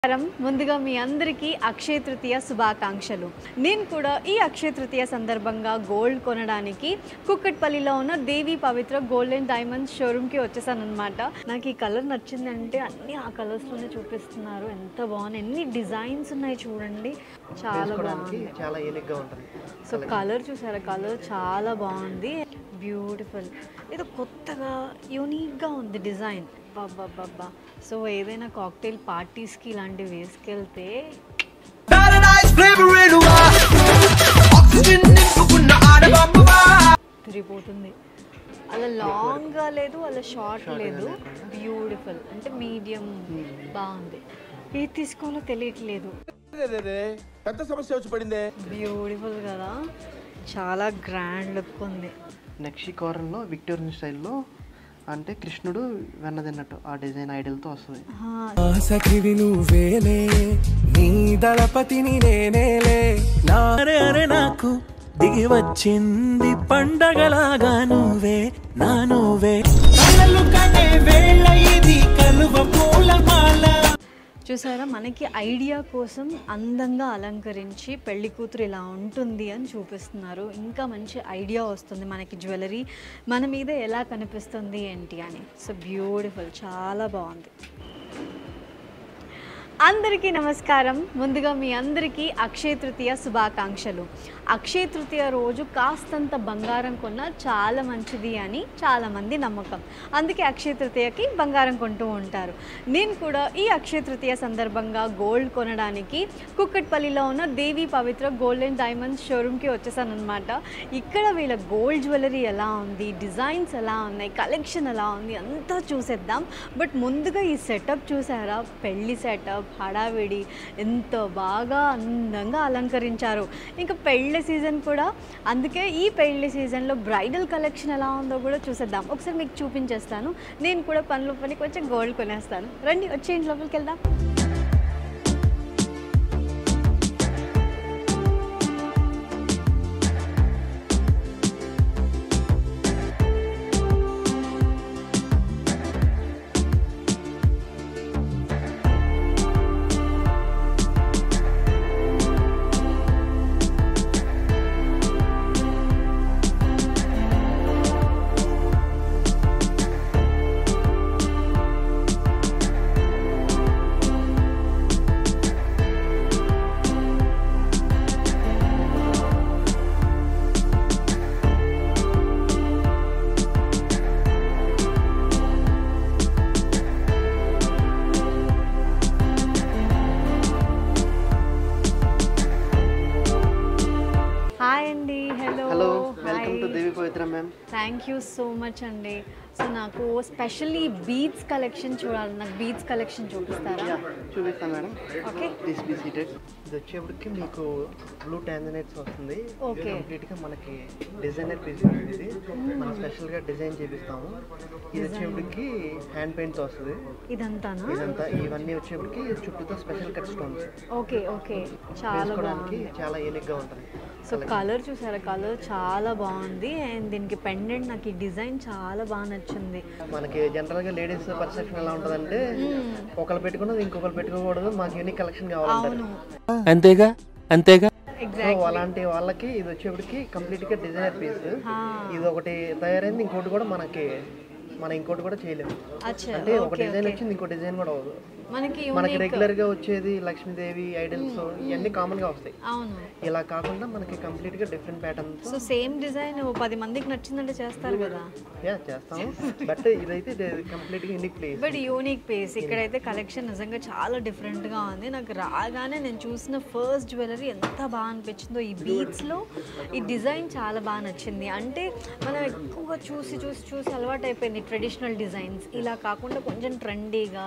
నమస్కారం ముందుగా మీ అందరికీ అక్షయ తృతీయ శుభాకాంక్షలు నేను కూడా ఈ అక్షయ తృతీయ సందర్భంగా గోల్డ్ కొనడానికి కుక్కట్పల్లిలో ఉన్న Devi Pavitra gold and diamonds షోరూమ్కి వచ్చేసాను అనమాట నాకు ఈ కలర్ నచ్చిందంటే అన్ని ఆ కలర్స్లోనే చూపిస్తున్నారు ఎంత బాగున్నాయి ఎన్ని డిజైన్స్ ఉన్నాయి చూడండి చాలా వేసుకోవడానికి బాగుంది చాలా యూనిక్ గా ఉంటుంది సో కలర్ చూసారా కలర్ చాలా బాగుంది బ్యూటిఫుల్ ఇది కొత్తగా యూనిక్గా ఉంది డిజైన్ బాబా సో ఏదైనా కాక్టైల్ పార్టీస్కి ఇలాంటివి వేసుకెళ్తే Paradise flavor in Oxygen నింపుకున్న ఆడబాంబువా తిరిగిపోతుంది అలా లాంగ్గా లేదు అలా షార్ట్ లేదు బ్యూటిఫుల్ అంటే మీడియం బాగుంది ఏది తీసుకోవాలో తెలియట్లేదు పెద్ద సమస్య వచ్చి పడిందే బ్యూటిఫుల్ కదా చాలా గ్రాండ్ లుక్ ఉంది నెక్స్ట్ లో విక్టోరియన్ స్టైల్లో అంటే కృష్ణుడు వెన్నదిన్నట్టు ఆ డిజైన్ ఐడియల్తో వస్తుంది ఆ, సఖివి నువ్వేలే నీ దళపతిని నేనేలే నారే అరే నాకు దిగి వచ్చింది పండగలాగా నువ్వే నా నువ్వే కలలు కనే వేళ ఇది కలువ పూలమాల చూసారా మనకి ఐడియా కోసం అందంగా అలంకరించి పెళ్లి కూతురు ఇలా ఉంటుంది అని చూపిస్తున్నారు ఇంకా మంచి ఐడియా వస్తుంది మనకి జ్యువెలరీ మన మీద ఎలా కనిపిస్తుంది ఏంటి అని సో బ్యూటిఫుల్ చాలా బాగుంది అందరికీ నమస్కారం ముందుగా మీ అందరికీ అక్షయ తృతీయ శుభాకాంక్షలు అక్షయ తృతీయ రోజు కాస్తంత బంగారం కొన్నా చాలా మంచిది అని చాలామంది నమ్మకం అందుకే అక్షయ తృతీయకి బంగారం కొంటూ ఉంటారు నేను కూడా ఈ అక్షయ తృతీయ సందర్భంగా గోల్డ్ కొనడానికి కుక్కట్పల్లిలో ఉన్న Devi Pavitra gold and diamonds షోరూమ్కి వచ్చేసాను అనమాట ఇక్కడ వీళ్ళ గోల్డ్ జ్యువెలరీ ఎలా ఉంది డిజైన్స్ ఎలా ఉన్నాయి కలెక్షన్ ఎలా ఉంది అంతా చూసేద్దాం బట్ ముందుగా ఈ సెటప్ చూసారా పెళ్లి సెటప్ హడావిడి ఎంత బాగా అందంగా అలంకరించారు ఇంకా పెళ్లి సీజన్ కూడా అందుకే ఈ పెళ్లి సీజన్లో బ్రైడల్ కలెక్షన్ ఎలా ఉందో కూడా చూసేద్దాం ఒకసారి మీకు చూపించేస్తాను నేను కూడా పనులు పని కొంచెం గోల్డ్ కొనేస్తాను రండి వచ్చి ఇంటి లోపలికి వెళ్దాం హాయ్ అండి hello hello welcome to Devi Pavitra ma'am thank you so much అండి సో నాకు స్పెషల్లీ బీడ్స్ కలెక్షన్ చూడాలి నాకు బీడ్స్ కలెక్షన్ చూపిస్తారా చూపిస్తాం madam okay please be seated ఇది వచ్చేప్పటికి మీకు బ్లూ టాంజనైట్స్ వస్తుంది Okay. కంప్లీట్ గా మనకి డిజైనర్ పీస్ ఇది మనం స్పెషల్ గా డిజైన్ చేపిస్తాము ఇది వచ్చేప్పటికి హ్యాండ్ పెయింట్స్ వస్తుంది ఇదంతానా ఇదంతా ఇవన్నీ వచ్చేప్పటికి చుట్టూతో special cut stones okay okay చాలా వేసుకోవడానికి బాగుంది చాలా యూనిక్ గా ఉంటుంది సో కలర్ చూసారా కలర్ చాలా బాగుంది అండ్ దీనికి పెండెంట్ నాకు ఈ డిజైన్ చాలా బాగా నచ్చింది మనకి జనరల్ గా లేడీస్ పర్సెప్షన్ ఎలా ఉంటుందంటే ఒకరు పెట్టుకున్నది ఇంకొకరు పెట్టుకోకూడదు మాకు యూనిక్ కలెక్షన్ కావాలంటారు అవును అంతేగా అంతేగా సో ఎగ్జాక్ట్ అలాంటి వాళ్ళకి ఇది వచ్చేప్పటికి కంప్లీట్ గా డిజైనర్ పీస్ ఇది ఒకటి తయారైంది ఇంకోటి కూడా మనకి మనం ఇంకోటి కూడా చేయలేము అచ్చా అంటే ఒక ఓకే డిజైన్ ఓకే వచ్చింది ఇంకో డిజైన్ కూడా అవ్వదు మనకి మనకి యూనిక్ రెగ్యులర్ గా వచ్చేది లక్ష్మీదేవి ఐడల్స్ ఇవన్నీ కామన్ గా వస్తాయి అవును ఇలా కాకుండా మనకి కంప్లీట్ గా different patterns so same design పది మందికి నచ్చిందంటే చేస్తారు కదా యా చేస్తాము బట్ ఇదైతే కంప్లీట్ గా unique place but unique piece ఇక్కడైతే కలెక్షన్ నిజంగా చాలా డిఫరెంట్గా ఉంది నాకు రాగానే నేను చూసిన ఫస్ట్ జ్యువెలరీ ఎంత బాగా అనిపించిందో ఈ బీట్స్లో ఈ డిజైన్ చాలా బాగా నచ్చింది అంటే మనం ఎక్కువగా చూసి చూసి చూసి అలవాటు అయిపోయింది ట్రెడిషనల్ డిజైన్స్ ఇలా కాకుండా కొంచెం ట్రెండీగా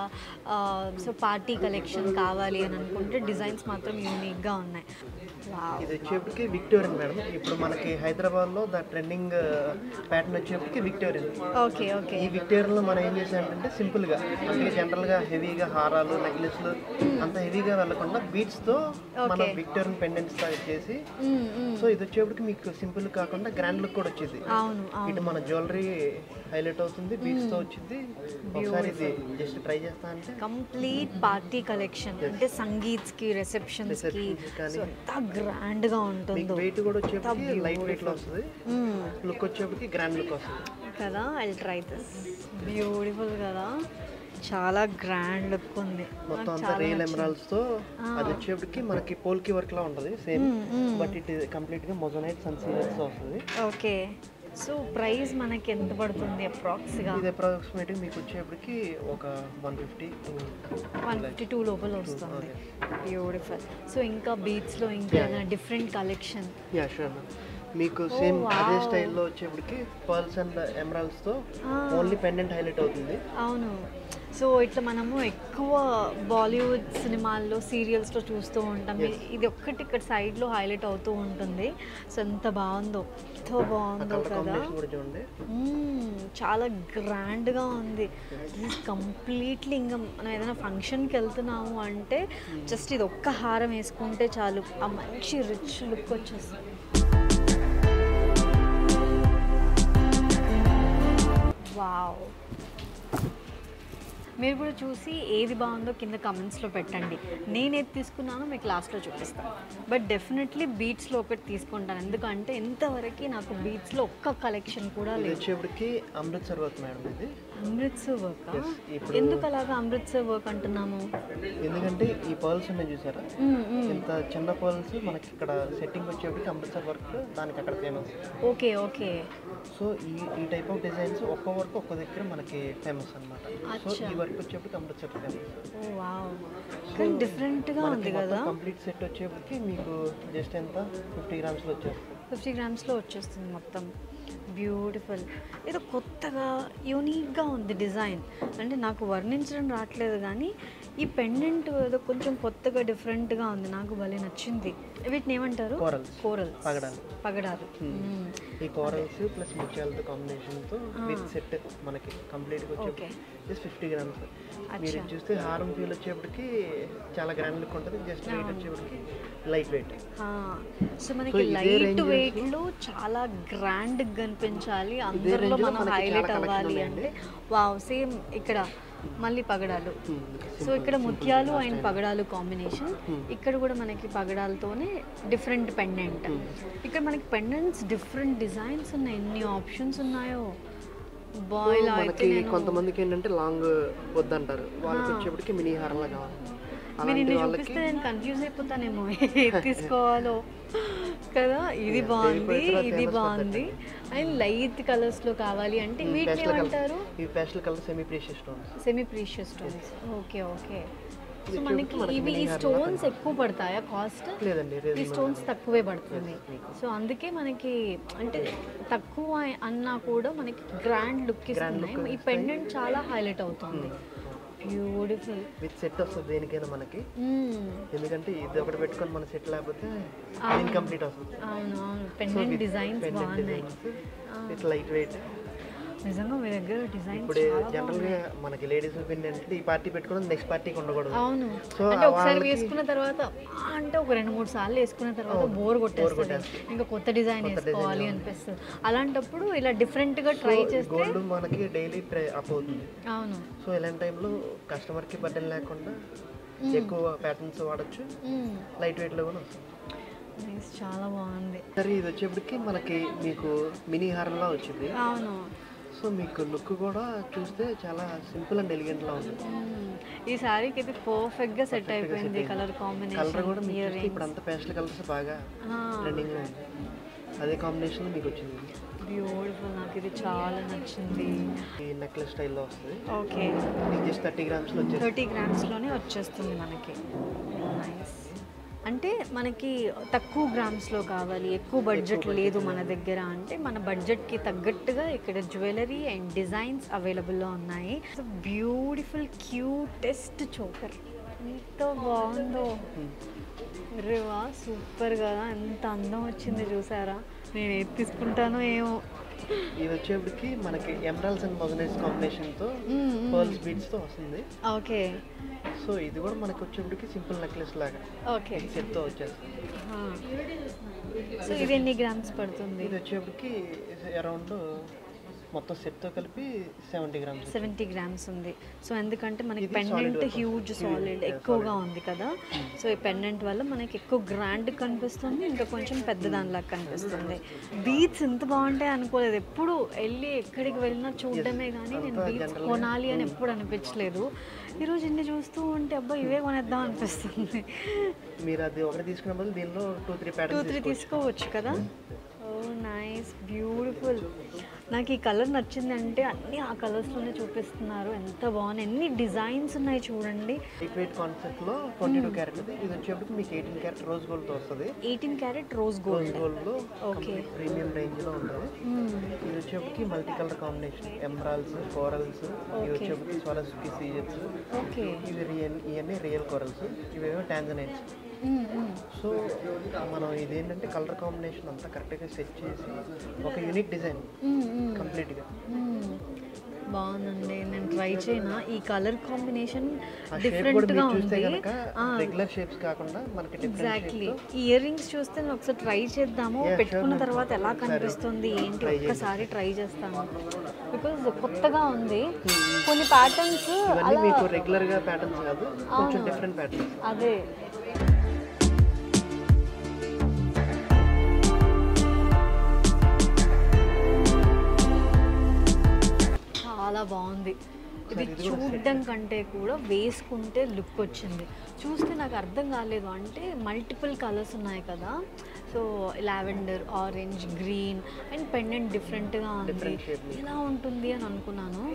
సో పార్టీ కలెక్షన్ కావాలి అని అనుకుంటే డిజైన్స్ మాత్రం యూనిక్గా ఉన్నాయి వావ్ ఇది వచ్చేప్పటికి విక్టోరియన్ మేడం ఇప్పుడు మనకి హైదరాబాద్ లో ద ట్రెండింగ్ ప్యాటర్న్ వచ్చేప్పటికి విక్టోరియన్ ఓకే ఓకే ఈ విక్టోరియన్ లో మనం ఏం చేసామంటే సింపుల్ గా అంటే జనరల్ గా హెవీగా హారాలు నెక్లెస్లు అంత హెవీ హెవీగా వెళ్ళకుండా బీట్స్ తో మన Okay. విక్టోరియన్ పెండెంట్స్ చేసి మ్మ్, మ్మ్. సో ఇది వచ్చేప్పటికి మీకు సింపుల్ కాకుండా గ్రాండ్ లుక్ కూడా వచ్చింది అవును అవును ఇటు మన జ్యువెలరీ హైలైట్ అవుతుంది బీట్స్ తో వచ్చింది ఒకసారి ఇది జస్ట్ ట్రై చేస్తా అంటే కంప్లీట్ పార్టీ కలెక్షన్ అంటే సంగీత్స్ కి రిసెప్షన్స్ కి Receptions కానీ. సో ఎంత గ్రాండ్ గా మీకు ఉంటుందో వెయిట్ కూడా వచ్చేప్పటికి లైట్ వెయిట్ లో వస్తుంది మ్మ్. లుక్ వచ్చేప్పటికి గ్రాండ్ లుక్ వస్తుంది కదా ఐ ట్రై దిస్ బ్యూటిఫుల్ కదా చాలా గ్రాండ్ లుక్ ఉంది మొత్తం అంతా రియల్ ఎమరాల్స్ తో అది వచ్చేప్పటికి మనకి పోల్కి వర్క్ లా ఉంటది సేమ్ బట్ ఇట్ కంప్లీట్ గా మొజనైట్ సన్ సీరియల్స్ వస్తుంది ఓకే సో ప్రైస్ మనకి ఎంత పడుతుంది అప్రాక్స్ గా ఇది అప్రాక్సిమేట్ మీకు వచ్చేప్పటికి ఒక one fifty one fifty two లోపల వస్తుంది బ్యూటిఫుల్ సో ఇంకా బీచ్ లో ఇంకా ఏదైనా డిఫరెంట్ కలెక్షన్ యా షూర్ మీకు సేమ్ అదే స్టైల్లో వచ్చేప్పటికి పర్ల్స్ అండ్ ఎమరాల్స్ తో ఓన్లీ పెండెంట్ హైలైట్ అవుతుంది అవును సో ఇట్లా మనము ఎక్కువ బాలీవుడ్ సినిమాల్లో సీరియల్స్లో చూస్తూ ఉంటాం ఇ- ఇది ఒక్కటి ఇక్కడ సైడ్లో హైలైట్ అవుతూ ఉంటుంది సో ఎంత బాగుందో ఎంత బాగుందో కలర్ కదా కాంబినేషన్ కూడా చూడండి మ్మ్, చాలా గ్రాండ్గా ఉంది కంప్లీట్లీ ఇంకా మనం ఏదైనా ఫంక్షన్కి వెళ్తున్నాము అంటే జస్ట్ ఇది ఒక్క హారం వేసుకుంటే చాలు ఆ మంచి రిచ్ లుక్ వచ్చేస్తుంది వావ్ మీరు కూడా చూసి ఏది బాగుందో కింద కమెంట్స్లో పెట్టండి నేను ఏది తీసుకున్నానో మీకు లాస్ట్లో చూపిస్తాను బట్ డెఫినెట్లీ బీట్స్లో ఒకటి తీసుకుంటాను ఎందుకంటే ఇంతవరకు నాకు బీట్స్లో ఒక్క కలెక్షన్ కూడా ఇది లేదు వచ్చేప్పటికి అమృత్సర్ వర్క్ మేడం ఇది అమృత్సర్ వర్క్ ఇప్పుడు- ఎందుకు అలాగా అమృత్సర్ వర్క్ అంటున్నాము ఎందుకంటే ఈ పర్ల్స్ ఉన్నాయి చూసారా మ్మ్, మ్మ్. ఇంత చిన్న పర్ల్స్ మనకి ఇక్కడ సెట్టింగ్ వచ్చేప్పటికి అమృత్సర్ వర్క్ దానికి అక్కడ ఫేమస్ ఓకే ఓకే సో ఈ ఈ టైప్ ఆఫ్ డిజైన్స్ ఒక్క వర్క్ ఒక్క దగ్గర మనకి ఫేమస్ అన్నమాట సో అచ్చా. ఈ వర్క్ వచ్చేప్పటికి అమృత్సర్ ఫేమస్ ఓ వావ్ కానీ డిఫరెంట్గా ఉంది కదా కంప్లీట్ సెట్ వచ్చేప్పటికి మీకు జస్ట్ ఎంత ఫిఫ్టీ గ్రామ్స్లో వచ్చేస్తుంది ఫిఫ్టీ గ్రామ్స్లో వచ్చేస్తుంది మొత్తం బ్యూటిఫుల్ ఏదో కొత్తగా యూనిక్గా ఉంది డిజైన్ అంటే నాకు వర్ణించడం రావట్లేదు కానీ ఈ పెండెంట్ ఏదో కొంచెం కొత్తగా డిఫరెంట్గా ఉంది నాకు భలే నచ్చింది వీటిని ఏమంటారు Corals. కోరల్స్ పగడాలు. పగడాలు మ్మ్. ఈ కోరల్స్ ప్లస్ ముత్యాలతో కాంబినేషన్తో విత్ సెట్ మనకి కంప్లీట్గా Okay. వచ్చేప్పటికి జస్ట్ ఫిఫ్టీ గ్రామ్స్ మీరు అచ్చా. ఇది చూస్తే హారం ఫీల్ వచ్చేప్పటికి చాలా గ్రాండ్ లుక్ ఉంటుంది జస్ట్ వెయిట్ వచ్చేప్పటికి లైట్ వెయిట్ ఆ, సో So, మనకి ఇదే లైట్ ranges వెయిట్ లో చాలా గ్రాండ్ కనిపించాలి అందరిలో range లో మనం మనకి హైలైట్ చాలా collection అవ్వాలి అంటే వావ్ సేమ్ ఇక్కడ మళ్ళీ పగడాలు సో ఇక్కడ ముత్యాలు అండ్ పగడాలు కాంబినేషన్ ఇక్కడ కూడా మనకి పగడాలతోనే డిఫరెంట్ పెండెంట్ ఇక్కడ మనకి పెండెంట్స్ డిఫరెంట్ డిజైన్స్ ఉన్నాయి ఎన్ని ఆప్షన్స్ ఉన్నాయో బాయ్ అయితే మనకి నేను కొంతమందికి ఏంటంటే లాంగ్ వద్దంటారు వాళ్ళకి వచ్చేప్పటికి మినీ హారంలా కావాలి మీరు అలాంటి ఇన్ని వాళ్ళకి చూపిస్తే నేను కన్ఫ్యూజ్ అయిపోతానేమో ఏది తీసుకోవాలో కదా ఇది బాగుంది ఇది బాగుంది అండ్ లైట్ కలర్స్ లో కావాలి అంటే వీటిని పేస్టల్ ఏమంటారు కలర్ ఈ pastel colour semi precious stones semi precious stones okay okay so ఇది మనకి చూడండి, మనకి ఇవి ఈ mini hair స్టోన్స్ ఎక్కువ పడతాయా కాస్ట్ లేదండి ఈ reasonable. స్టోన్స్ తక్కువే పడుతుంది సో అందుకే మనకి అంటే తక్కువ అన్నా కూడా మనకి గ్రాండ్ లుక్ ఇస్తున్నాయి ఈ పెండెంట్ చాలా హైలైట్ అవుతుంది బ్యూటిఫుల్ విత్ సెట్ వస్తుంది దేనికైనా మనకి ఎందుకంటే ఇది ఒకటి పెట్టుకొని మన సెట్ లేకపోతే ఇన్కంప్లీట్ వస్తుంది అవును అవును పెండెంట్ డిజైన్స్ బాగున్నాయి విత్ లైట్ వెయిట్ నిజంగా మీ దగ్గర డిజైన్స్ ఇప్పుడు జనరల్ గా మనకి లేడీస్ పెండెంట్ ఈ పార్టీ పెట్టుకోవడం నెక్స్ట్ పార్టీకి ఉండకూడదు అవును సో అంటే ఒకసారి వేసుకున్న తర్వాత ఆ అంటే ఒక రెండు మూడు సార్లు వేసుకున్న తర్వాత బోర్ కొట్టేస్తుంది ఇంకా కొత్త డిజైన్ వేసుకోవాలి అనిపిస్తుంది అలాంటప్పుడు ఇలా డిఫరెంట్ గా ట్రై చేస్తే గోల్డ్ మనకి డైలీ అప్ అవుతుంది అవును సో ఇలాంటి టైంలో కస్టమర్కి బట్టలు లేకుండా ఎక్కువ ప్యాటర్న్స్ వాడచ్చు మ్మ్. లైట్ వెయిట్లో కూడా వస్తుంది Nice, చాలా బాగుంది సరే ఇది వచ్చేప్పటికి మనకి మీకు మినీ హారంలా వచ్చింది అవును సో మీకు లుక్ కూడా చూస్తే చాలా సింపుల్ అండ్ ఎలిగెంట్లా ఉంది మ్మ్. ఈ శారీకి అయితే పర్ఫెక్ట్ గా సెట్ అయిపోయింది కలర్ కలర్ కాంబినేషన్ కూడా మీకు చూస్తే ఇప్పుడు అంతా పేస్టల్ కలర్స్ బాగా ట్రెండింగ్లో ఉంది అదే కాంబినేషన్ మీకు వచ్చింది బ్యూటిఫుల్ నాకు ఇది చాలా నచ్చింది ఈ నెక్లెస్ స్టైల్లో వస్తుంది ఓకే మీకు జస్ట్ థర్టీ గ్రామ్స్లో వచ్చేసి థర్టీ గ్రామ్స్లోనే వచ్చేస్తుంది మనకి నైస్ అంటే మనకి తక్కువ గ్రామ్స్లో కావాలి ఎక్కువ బడ్జెట్ లేదు మన దగ్గర అంటే మన బడ్జెట్కి తగ్గట్టుగా ఇక్కడ జ్యువెలరీ అండ్ డిజైన్స్ అవైలబుల్లో ఉన్నాయి బ్యూటిఫుల్ క్యూటెస్ట్ చోకర్ ఎంత బాగుందో రేవా సూపర్ కదా ఎంత అందం వచ్చింది చూసారా నేను ఏది తీసుకుంటానో ఏమో ఇది వచ్చేప్పటికి మనకి ఎమరాల్స్ అండ్ మొగనైట్స్ కాంబినేషన్తో పర్ల్స్ బీడ్స్తో వస్తుంది ఓకే సో ఇది కూడా మనకి వచ్చేప్పటికి సింపుల్ నెక్లెస్ లాగా ఓకే సెట్తో వచ్చేస్తుంది సో ఇది ఎన్ని గ్రామ్స్ పడుతుంది ఇది వచ్చేప్పటికి అరౌండ్ మొత్తం సెట్తో కలిపి సెవెంటీ గ్రామ్స్ సెవెంటీ గ్రామ్స్ ఉంది సో ఎందుకంటే మనకి ఇది pendant solid work. Huge solid ఎక్కువగా ఉంది కదా సో ఈ పెండెంట్ వల్ల మనకి ఎక్కువ గ్రాండ్ కనిపిస్తుంది ఇంకా కొంచెం పెద్ద దానిలాగా కనిపిస్తుంది బీట్స్ ఇంత బాగుంటాయి అనుకోలేదు ఎప్పుడు వెళ్ళి ఎక్కడికి వెళ్ళినా చూడడమే కానీ నేను బీట్స్ కొనాలి అని ఎప్పుడు అనిపించలేదు ఈరోజు ఇన్ని చూస్తూ ఉంటే అబ్బా ఇవే కొనేద్దాం అనిపిస్తుంది మీరు అది ఒకటి తీసుకున్న బదులు దీనిలో two three two patterns three తీసుకోవచ్చు కదా ఓ నైస్ బ్యూటిఫుల్ నాకు ఈ కలర్ నచ్చిందంటే అన్నీ ఆ కలర్స్లోనే చూపిస్తున్నారు ఎంత బాగున్నాయి ఎన్ని డిజైన్స్ ఉన్నాయి చూడండి లైట్ వెయిట్ కాన్సెప్ట్లో ట్వంటీ టూ క్యారెట్ ఇది ఇది వచ్చేప్పటికి మీకు ఎయిటీన్ క్యారెట్ రోజ్ గోల్డ్తో వస్తుంది eighteen carat rose rose gold గోల్డ్లో ఓకే ప్రీమియం రేంజ్లో ఉంటుంది ఇది వచ్చేప్పటికి multi colour combination emeralds corals ఇది వచ్చేప్పటికి స్వాలస్కి సీజెట్స్ ఓకే ఇవి రియల్ ఇవన్నీ రియల్ కోరల్స్ ఇవేమో టాంజనైట్స్ సో మనం ఇదేంటంటే కలర్ కాంబినేషన్ అంతా కరెక్ట్గా సెట్ చేసి ఒక యూనిక్ డిజైన్ కంప్లీట్గా బాగుందండి నేను ట్రై చేయనా ఈ కలర్ కాంబినేషన్ ఆ షేప్ కూడా డిఫరెంట్గా మీరు చూస్తే ఉంది కనుక రెగ్యులర్ షేప్స్ కాకుండా మనకి డిఫరెంట్ ఎగ్జాక్ట్లీ ఈ ఇయర్ రింగ్స్ చూస్తే నేను ఒకసారి ట్రై చేద్దాము పెట్టుకున్న తర్వాత ఎలా కనిపిస్తుంది ఏంటి ఒక్కసారి ట్రై చేస్తాను బికాజ్ కొత్తగా ఉంది కొన్ని ప్యాటర్న్స్ ఇవన్నీ మీకు రెగ్యులర్గా ప్యాటర్న్స్ కాదు కొంచెం డిఫరెంట్ ప్యాటర్న్స్ అదే చాలా బాగుంది ఇది చూడడం కంటే కూడా వేసుకుంటే లుక్ వచ్చింది చూస్తే నాకు అర్థం కాలేదు అంటే మల్టిపుల్ కలర్స్ ఉన్నాయి కదా so lavender orange green and pendant డిఫరెంట్గా ఉంది ఎలా ఉంటుంది అని అనుకున్నాను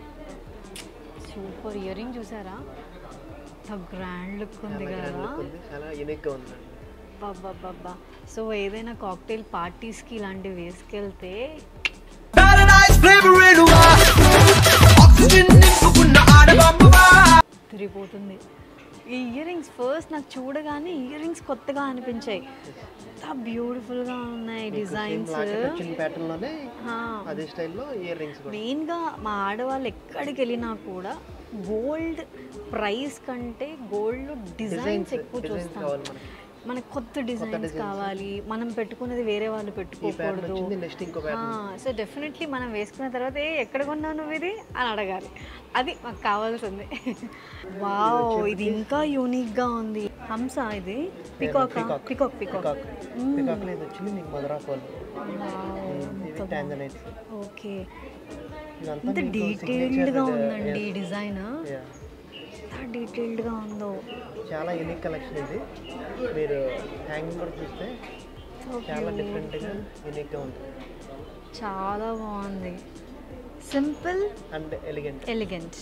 సూపర్ ఇయర్ రింగ్ చూసారా గ్రాండ్ లుక్ ఉంది కదా ఉంది చాలా యూనిక్గా ఉంది బాబా సో ఏదైనా కాక్టైల్ పార్టీస్కి ఇలాంటివి వేసుకెళ్తే Paradise flavor in Oxygen నింపుకున్న ఆడబాంబువా తిరిగిపోతుంది ఈ ఇయర్ రింగ్స్ ఫస్ట్ నాకు చూడగానే ఇయర్ రింగ్స్ కొత్తగా అనిపించాయి ఎంత బ్యూటిఫుల్గా ఉన్నాయి డిజైన్స్ వచ్చిన ప్యాటర్న్లోనే అదే స్టైల్లో ఇయర్ రింగ్స్ కూడా మెయిన్గా మా ఆడవాళ్ళు ఎక్కడికి వెళ్ళినా కూడా గోల్డ్ ప్రైస్ కంటే గోల్డ్ డిజైన్స్ ఎక్కువ డిజైన్స్ చూస్తాం కావాలి మనకి మనకు కొత్త డిజైన్స్ కావాలి మనం పెట్టుకున్నది వేరే వాళ్ళు ఈ ప్యాటర్న్ పెట్టుకోకూడదు వచ్చింది నెక్స్ట్ ఇంకో ప్యాటర్న్ సో డెఫినెట్లీ మనం వేసుకున్న తర్వాత ఏ ఎక్కడ కొన్నావు నువ్వు ఇది అని అడగాలి అది మాకు కావాల్సింది వావ్ ఇది ఇంకా యూనిక్గా ఉంది హంస ఇది పికాక్ పికాక్ పికాక్ పికాక్ పికాక్లో ఇది వచ్చింది మీకు మదరా ఫోన్ ఇది టాంజనైట్స్ ఓకే ఇదంతా ఎంత మీకు డీటెయిల్డ్గా signature ఉందండి ఈ డిజైన్ Yeah. ఎంత డీటెయిల్డ్గా ఉందో చాలా యూనిక్ కలెక్షన్ ఇది మీరు హ్యాంగింగ్ కూడా చూస్తే చాలా డిఫరెంట్గా యూనిక్గా ఉంటుంది చాలా బాగుంది సింపుల్ అండ్ ఎలిగెంట్ ఎలిగెంట్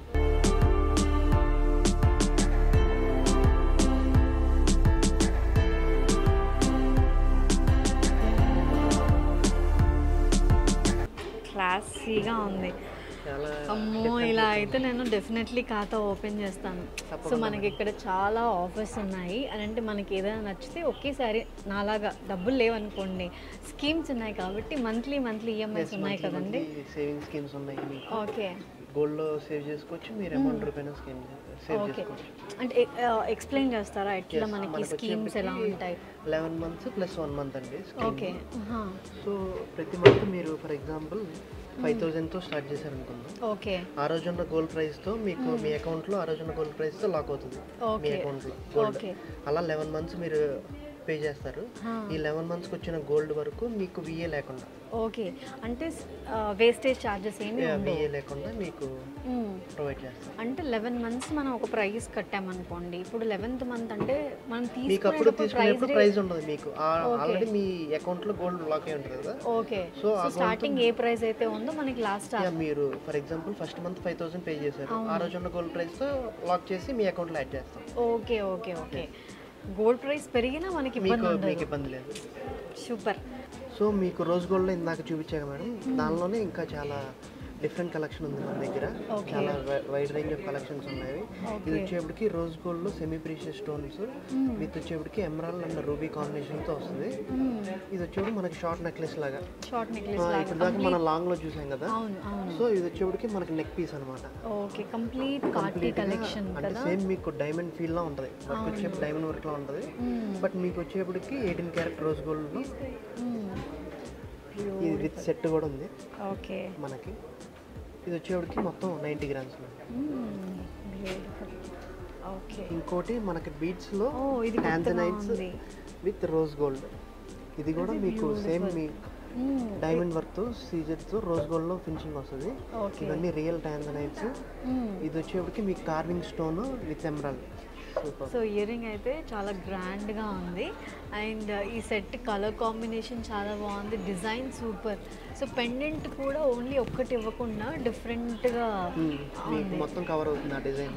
క్లాసీగా ఉంది చాలా అమ్మో ఇలా అయితే నేను డెఫినెట్లీ ఖాతా ఓపెన్ చేస్తాను సో మనకి ఇక్కడ చాలా ఆఫర్స్ ఉన్నాయి అని అంటే మనకి ఏదైనా నచ్చితే ఒకేసారి నాలాగా డబ్బులు లేవనుకోండి స్కీమ్స్ ఉన్నాయి కాబట్టి మంత్లీ మంత్లీ ఈఎంఐస్ ఉన్నాయి కదండి సేవింగ్ స్కీమ్స్ ఉన్నాయి మీకు ఓకే గోల్డ్లో సేవ్ చేసుకోవచ్చు మీరు అమౌంట్ రూపాయన స్కీమ్ సేవ్ ఓకే చేసుకోవచ్చు అంటే ఎక్స్ప్లెయిన్ చేస్తారా ఎట్లా Yes, మనకి మనకు స్కీమ్స్ ఎలా ఉంటాయి eleven months plus one month అండి scheme. ఓకే సో ప్రతి మంత్ మీరు ఫర్ ఎగ్జాంపుల్ ఫైవ్ థౌజండ్తో స్టార్ట్ చేశారనుకుందాం ఓకే ఆ రోజున్న గోల్డ్ ప్రైస్తో మీకు మీ అకౌంట్లో ఆ రోజున్న గోల్డ్ ప్రైస్తో లాక్ అవుతుంది మీ ఓకే అకౌంట్లో గోల్డ్ ఓకే అలా లెవెన్ మంత్స్ మీరు పే చేస్తారు హా. ఈ లెవెన్ మంత్స్కి వచ్చిన గోల్డ్ వరకు మీకు విఏ లేకుండా ఓకే అంటే వేస్టేజ్ ఛార్జెస్ ఏమి ఉండవు విఏ లేకుండా మీకు మ్మ్. ప్రొవైడ్ చేస్తారు అంటే లెవెన్ మంత్స్ మనం ఒక ప్రైస్ కట్టామనుకోండి ఇప్పుడు లెవెన్త్ మంత్ అంటే మనం మీకు అప్పుడు తీసుకునేటప్పుడు తీసుకునేప్పుడు ప్రైస్ ప్రైస్ ఉండదు మీకు ఆల్రెడీ మీ అకౌంట్లో గోల్డ్ లాక్ అయి ఉంటుంది కదా ఓకే సో సో స్టార్టింగ్ ఏ ప్రైస్ అయితే ఉందో మనకి లాస్ట్ ఇక మీరు for example first month five thousand pay చేశారు ఆ రోజు ఉన్న గోల్డ్ ప్రైస్తో లాక్ చేసి మీ అకౌంట్లో యాడ్ చేస్తాం okay okay okay gold price పెరిగినా మనకి మీకు ఇబ్బంది మీకు ఉండదు ఇబ్బంది లేదు సూపర్ సో మీకు రోజ్ గోల్డ్లో ఇందాక చూపించాక మేడం దానిలోనే ఇంకా చాలా డిఫరెంట్ కలెక్షన్ ఉంది మన దగ్గర Okay. చాలా వైడ్ రేంజ్ ఆఫ్ కలెక్షన్స్ ఉన్నాయి ఇది వచ్చేప్పటికి రోజ్ గోల్డ్ లో సెమీ ప్రీషియస్ స్టోన్స్ విత్ వచ్చేప్పటికి ఎమరాల్డ్ అండ్ రూబీ కాంబినేషన్ తో వస్తుంది ఇది వచ్చేప్పుడు మనకి షార్ట్ నెక్లెస్ లాగా షార్ట్ ఆ, నెక్లెస్ ఇప్పుడు దాకా మనం లాంగ్ లో చూసాం కదా అవును అవును సో ఇది వచ్చేప్పటికి మనకి నెక్ పీస్ అనమాట ఓకే కంప్లీట్ పార్టీ కలెక్షన్ అంటే కదా సేమ్ మీకు డైమండ్ ఫీల్ లా ఉంటది వర్క్ వచ్చేప్పుడు డైమండ్ వర్క్ లా ఉంటది బట్ మీకు వచ్చేప్పటికి ఎయిటీన్ క్యారెట్ రోజ్ గోల్డ్ లో ఇది విత్ సెట్ కూడా ఉంది ఓకే మనకి ఇది వచ్చేప్పటికి మొత్తం నైంటీ గ్రామ్స్ బ్యూటిఫుల్ ఓకే ఇంకోటి మనకి బీట్స్ లో ఓ, ఇది కొత్తగా టాంజనైట్స్ ఉంది. విత్ రోజ్ గోల్డ్ ఇది కూడా మీకు సేమ్ మీ మ్మ్. డైమండ్ వర్క్ తో సీజర్ తో రోజ్ గోల్డ్ లో ఫినిషింగ్ వస్తుంది Okay. ఇవన్నీ రియల్ టాంజనైట్స్ మ్మ్. ఇది వచ్చేప్పటికి మీకు carving stone with emerald super so earring అయితే చాలా గ్రాండ్గా ఉంది అండ్ ఈ సెట్ కలర్ కాంబినేషన్ చాలా బాగుంది డిజైన్ సూపర్ సో పెండెంట్ కూడా ఓన్లీ ఒక్కటి ఇవ్వకుండా డిఫరెంట్గా మీకు మొత్తం కవర్ అవుతుంది ఆ డిజైన్